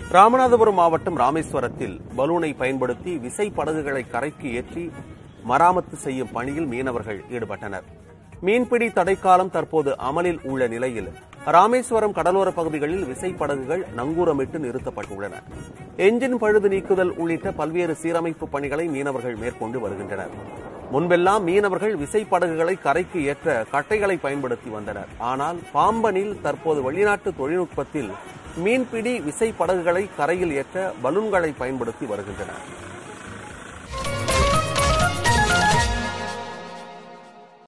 ராமநாதபுரம் மாவட்டம் ராமேஸ்வரத்தில் பலூனை பயன்படுத்தி விசை படகுகளை கரைக்கு ஏற்றி மராமத்து செய்யும் பணியில் மீனவர்கள் ஈடுபட்டனர் மீன்பிடி தடைக்காலம் தற்போது அமலில் உள்ள நிலையில் ராமேஸ்வரம் கடலோர பகுதிகளில் விசைப்படகுகள் நங்கூரமிட்டு நிறுத்தப்பட்டுள்ளன எஞ்சின் பழுது நீக்குதல் உள்ளிட்ட பல்வேறு சீரமைப்பு பணிகளை மீனவர்கள் மேற்கொண்டு வருகின்றனர் முன்பெல்லாம் மீனவர்கள் விசைப்படகுகளை கரைக்கு ஏற்ற கட்டைகளை பயன்படுத்தி வந்தனர் ஆனால் பாம்பனில் தற்போது வெளிநாட்டு தொழில்நுட்பத்தில் மீன்பிடி விசைப்படகுகளை கரையில் ஏற்ற பலூன்களை பயன்படுத்தி வருகின்றனர்